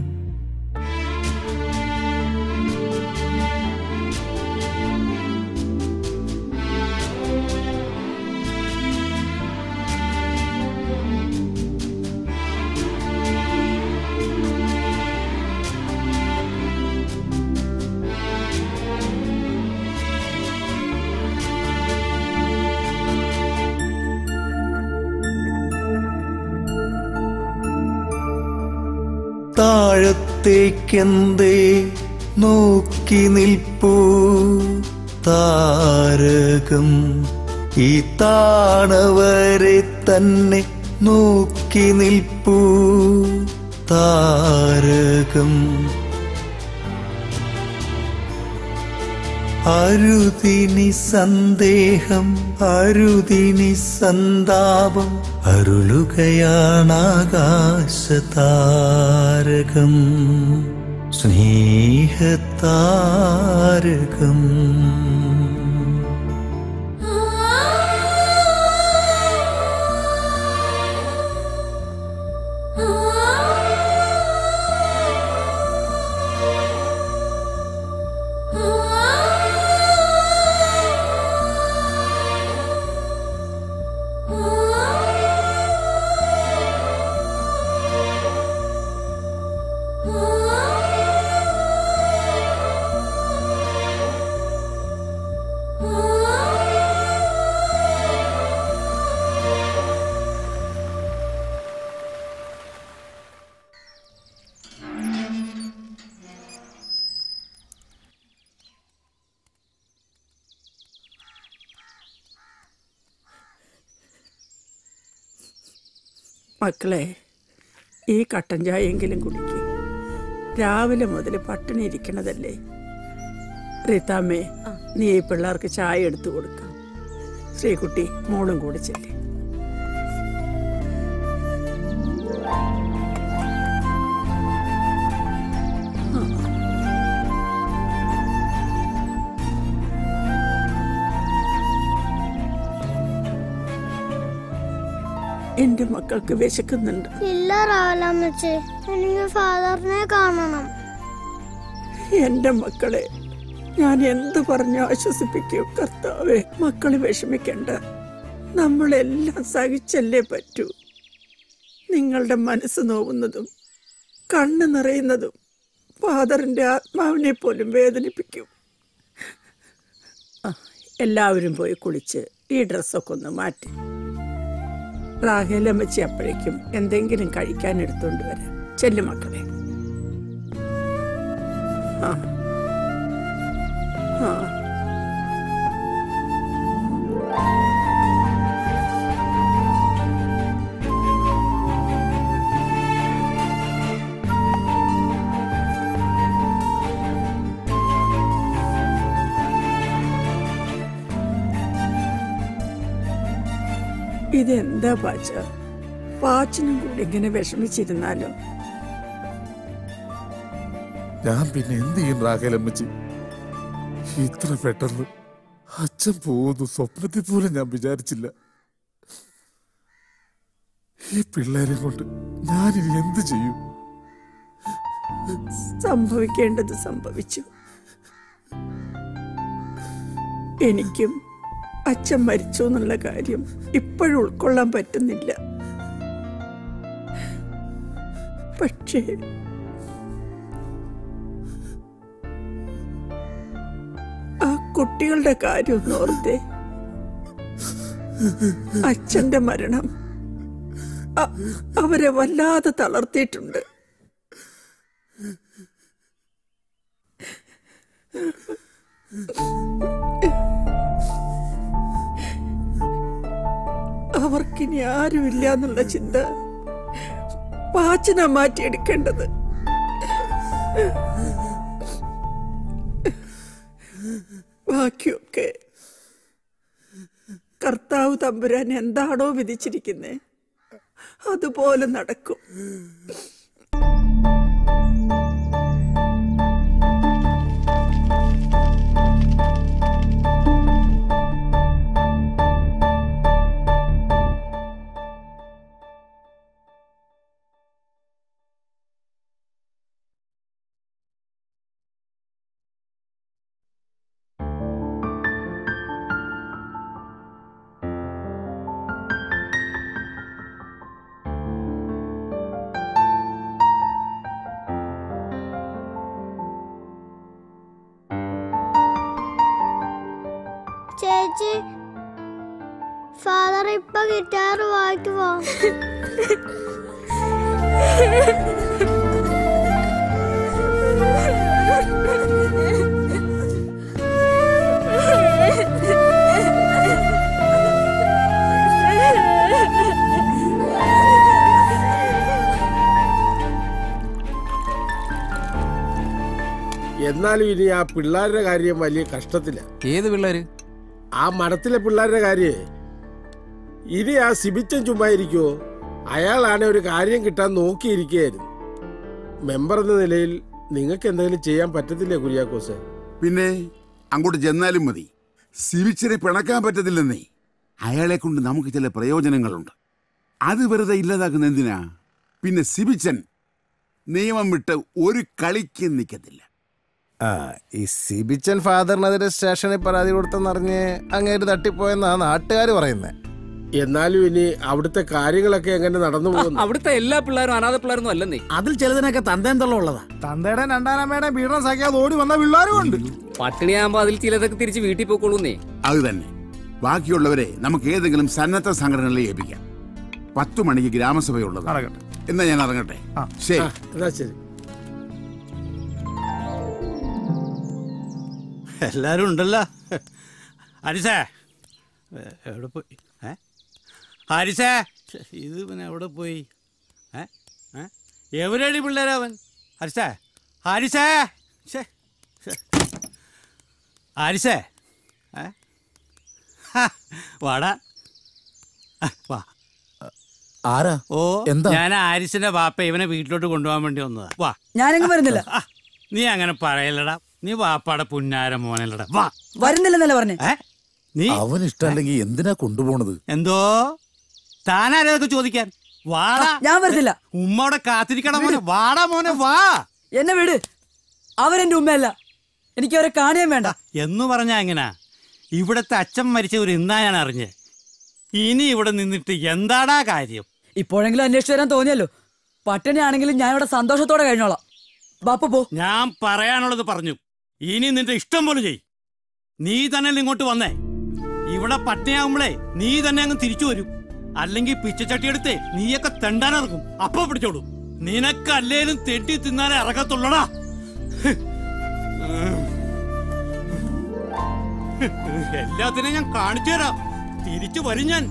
താഴത്തേക്കെന്തേ നോക്കി നിൽപ്പൂ താരകം ഈ താണവരെ തന്നെ നോക്കി നിൽപ്പൂ താരകം അരുതിനി സന്ദേഹം അരുതിനി സന്താപം അരുളുകയാണാകാശതാരകം സ്നേഹതാരകം മക്കളെ ഈ കട്ടൻ ചായയെങ്കിലും കുടിക്ക് രാവിലെ മുതൽ പട്ടിണി ഇരിക്കണതല്ലേ റീത്താമ്മേ നീ ഈ പിള്ളേർക്ക് ചായ എടുത്തു കൊടുക്കാം ശ്രീകുട്ടി മോളും കൂടി ചെല്ലേ എന്റെ മക്കൾക്ക് വിശക്കുന്നുണ്ട് ഇല്ല റാവലമ്മച്ചി എനിക്ക് ഫാദറിനെ കാണണം എന്റെ മക്കളെ ഞാൻ എന്ത് പറഞ്ഞു ആശ്വസിപ്പിക്കും കർത്താവെ മക്കള് വിഷമിക്കണ്ട നമ്മളെല്ലാം സഹിച്ചല്ലേ പറ്റൂ നിങ്ങളുടെ മനസ്സ് നോവുന്നതും കണ്ണ് നിറയുന്നതും ഫാദറിന്റെ ആത്മാവിനെ പോലും വേദനിപ്പിക്കും ആ, എല്ലാവരും പോയി കുളിച്ച് ഈ ഡ്രസ്സൊക്കെ ഒന്ന് മാറ്റി റാഹേലമ്മച്ചി അപ്പോഴേക്കും എന്തെങ്കിലും കഴിക്കാൻ എടുത്തുകൊണ്ട് വരാം ചെല്ലു മക്കളെ ആ ആ ഇതെന്താ പാച്ച പാച്ചനും കൂടി ഇങ്ങനെ വിഷമിച്ചിരുന്നാലോ ഞാൻ പിന്നെ എന്ത് ചെയ്യും റാഖേലമ്മച്ചി ഇത്ര പെട്ടെന്ന് അച്ഛൻ പോകുന്നു സ്വപ്നത്തിൽ പോലും ഞാൻ വിചാരിച്ചില്ല ഈ പിള്ളേരെ കൊണ്ട് ഞാനിനി എന്ത് ചെയ്യും സംഭവിക്കേണ്ടത് സംഭവിച്ചു എനിക്കും അച്ഛൻ മരിച്ചു എന്നുള്ള കാര്യം ഇപ്പോഴും ഉൾക്കൊള്ളാൻ പറ്റുന്നില്ല പക്ഷേ ആ കുട്ടികളുടെ കാര്യം ഒന്ന് ഓർത്തേ അച്ഛന്റെ മരണം അ- അവരെ വല്ലാതെ തളർത്തിയിട്ടുണ്ട് അവർക്കിനി ആരുമില്ല എന്നുള്ള ചിന്ത പാച്ചന മാറ്റിയെടുക്കേണ്ടത് ബാക്കിയൊക്കെ കർത്താവ് തമ്പുരാൻ എന്താണോ വിധിച്ചിരിക്കുന്നത് അതുപോലെ നടക്കും ചേച്ചി ഫാദർ ഇപ്പൊ ഗിറ്റാർ വായിക്കുമോ എന്നാലും ഇനി ആ പിള്ളേരുടെ കാര്യം വലിയ കഷ്ടത്തില്ല ഏത് പിള്ളേര് ആ മഠത്തിലെ പിള്ളേരുടെ കാര്യേ ഇനി ആ സിബിച്ചൻ ചുമ്മാ ഇരിക്കുവോ അയാളാണ് ഒരു കാര്യം കിട്ടാൻ നോക്കിയിരിക്കുകയായിരുന്നു മെമ്പർ എന്ന നിലയിൽ നിങ്ങൾക്ക് എന്തെങ്കിലും ചെയ്യാൻ പറ്റത്തില്ലേ കുര്യാക്കോസ് പിന്നെ അങ്ങോട്ട് ചെന്നാലും മതി സിവിച്ചിനെ പിണക്കാൻ പറ്റത്തില്ലെന്നേ അയാളെ കൊണ്ട് നമുക്ക് ചില പ്രയോജനങ്ങളുണ്ട് അത് വെറുതെ ഇല്ലാതാക്കുന്ന എന്തിനാ പിന്നെ സിബിച്ചൻ നിയമം വിട്ട് ഒരു കളിക്ക് നിൽക്കത്തില്ല ആ ഈ സിബിച്ചൻ ഫാദറിനെതിരെ സ്റ്റേഷനിൽ പരാതി കൊടുത്തെന്നറിഞ്ഞ് അങ്ങേര് തട്ടിപ്പോയെന്നാ നാട്ടുകാർ പറയുന്നത് എന്നാലും ഇനി അവിടുത്തെ കാര്യങ്ങളൊക്കെ എങ്ങനെ നടന്നു പോകുന്നു അവിടുത്തെ എല്ലാ പിള്ളേരും അനാഥ പിള്ളേരൊന്നും അല്ലെന്നേ അതിൽ ചിലതിനൊക്കെ തന്തേന്തള്ള ഉള്ളതാ തന്തയുടെ രണ്ടാനമ്മയുടെ പീഡനം സഹിക്കാതെ ഓടി വന്ന പിള്ളേരും ഉണ്ട് പട്ടിണിയാകുമ്പോ അതിൽ ചിലതൊക്കെ തിരിച്ച് വീട്ടിൽ പോയിക്കൊള്ളൂന്നേ അത് തന്നെ ബാക്കിയുള്ളവരെ നമുക്ക് ഏതെങ്കിലും സന്നദ്ധ സംഘടനകളെ ഏൽപ്പിക്കാം പത്തു മണിക്ക് ഗ്രാമസഭയുള്ളത് എന്നാ ഞാൻ ഇറങ്ങട്ടെ ശരി എന്നാ ശരി എല്ലാരും ഉണ്ടല്ലോ ഹരിസേ എ- എവിടെ പോയി ഏ ഹരിസേ ഛെ, ഇത് പിന്നെ എവിടെ പോയി ഏ ഏ എവിടെയാണ് പിള്ളേരവൻ ഹരിസേ ഹരിസേ ഛേ, ഛേ. ഹരിസേ ഏ ഹാ, വാടാ ആ, വാ ആരാ ഓ എന്താ? ഞാൻ ആരിസിന്റെ വാപ്പ ഇവനെ വീട്ടിലോട്ട് കൊണ്ടുപോകാൻ വേണ്ടി വന്നതാ വാ ഞാനെങ്ങും വരുന്നില്ല ആ, നീ അങ്ങനെ പറയലടാ നീ വാപ്പാടെ പുന്നാര മോനല്ലടാ വാ വരുന്നില്ലെന്നല്ലേ പറഞ്ഞേ ഏ നീ അവൻ ഇഷ്ടമല്ലെങ്കിൽ എന്തിനാ കൊണ്ടുപോണത് എന്തോ താനാരതൊക്കെ ചോദിക്കാൻ വാടാ ഞാൻ വരത്തില്ല ഉമ്മ അവിടെ കാത്തിരിക്കണം മോനെ വാടാ മോനെ വാ എന്നെ വിട് അവരെന്റെ ഉമ്മയല്ല എനിക്ക് അവരെ കാണുകയും വേണ്ട എന്ന് പറഞ്ഞാ എങ്ങനാ ഇവിടത്തെ അച്ഛൻ മരിച്ച ഒരു ഇന്നാ ഞാൻ അറിഞ്ഞ് ഇനി ഇവിടെ നിന്നിട്ട് എന്താടാ കാര്യം ഇപ്പോഴെങ്കിലും അന്വേഷിച്ചു വരാൻ തോന്നിയല്ലോ പട്ടിണിയാണെങ്കിലും ഞാൻ ഇവിടെ സന്തോഷത്തോടെ കഴിഞ്ഞോളാം ബാപ്പ പോ ഞാൻ പറയാനുള്ളത് പറഞ്ഞു ഇനി നിന്റെ ഇഷ്ടം പോലെ ചെയ് നീ തന്നെ ഇങ്ങോട്ട് വന്നേ ഇവിടെ പട്ടിണിയാകുമ്പളേ നീ തന്നെ അങ്ങ് തിരിച്ചു വരും അല്ലെങ്കിൽ പിച്ചച്ചട്ടി എടുത്ത് നീയൊക്കെ തെണ്ടാനിറങ്ങും അപ്പൊ പിടിച്ചോളൂ നിനക്ക് അല്ലേലും തെണ്ടി തിന്നാനേ ഇറങ്ങത്തുള്ളടാ എല്ലാത്തിനും ഞാൻ കാണിച്ചു തരാം തിരിച്ചു വരും ഞാൻ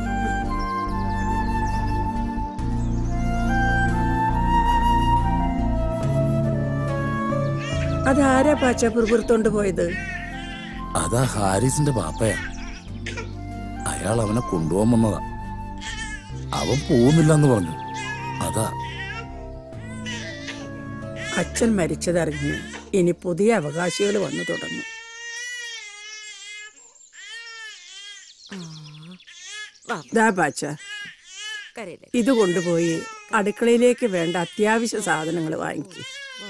അതാരാ പാച്ച പുറപുറത്തോണ്ട് പോയത് അതാ ഹാരിസിന്റെ പാപ്പയാ അയാൾ അവനെ കൊണ്ടുപോകാൻ വന്നതാ അവൻ പോകുന്നില്ല എന്ന് പറഞ്ഞു അതാ അച്ഛൻ മരിച്ചതറിഞ്ഞ് ഇനി പുതിയ അവകാശികൾ വന്നു തുടങ്ങും ദാ പാച്ച ഇത് കൊണ്ടുപോയി അടുക്കളയിലേക്ക് വേണ്ട അത്യാവശ്യ സാധനങ്ങൾ വാങ്ങിക്കും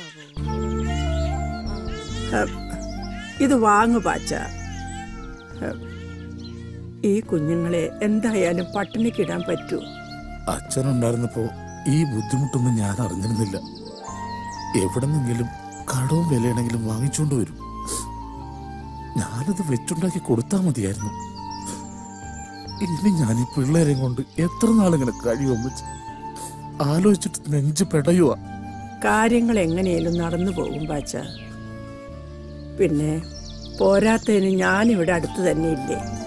ഇത് വാങ്ങു പാച്ച ഹം, ഈ കുഞ്ഞുങ്ങളെ എന്തായാലും പട്ടിണിക്കിടാൻ പറ്റൂ അച്ഛനുണ്ടായിരുന്നപ്പോ ഈ ബുദ്ധിമുട്ടൊന്നും ഞാൻ അറിഞ്ഞിരുന്നില്ല എവിടെന്നെങ്കിലും കടവും വിലയാണെങ്കിലും വാങ്ങിച്ചുകൊണ്ട് വരും ഞാനത് വെച്ചുണ്ടാക്കി കൊടുത്താൽ മതിയായിരുന്നു ഇനി ഞാൻ ഈ പിള്ളേരെയും കൊണ്ട് എത്ര നാളിങ്ങനെ കഴിയും വെച്ച് ആലോചിച്ചിട്ട് നെഞ്ച് പെടയുവാ കാര്യങ്ങൾ എങ്ങനെയും നടന്നു പോകും പാച്ച പിന്നെ പോരാത്തതിന് ഞാനിവിടെ അടുത്ത് തന്നെ ഇല്ലേ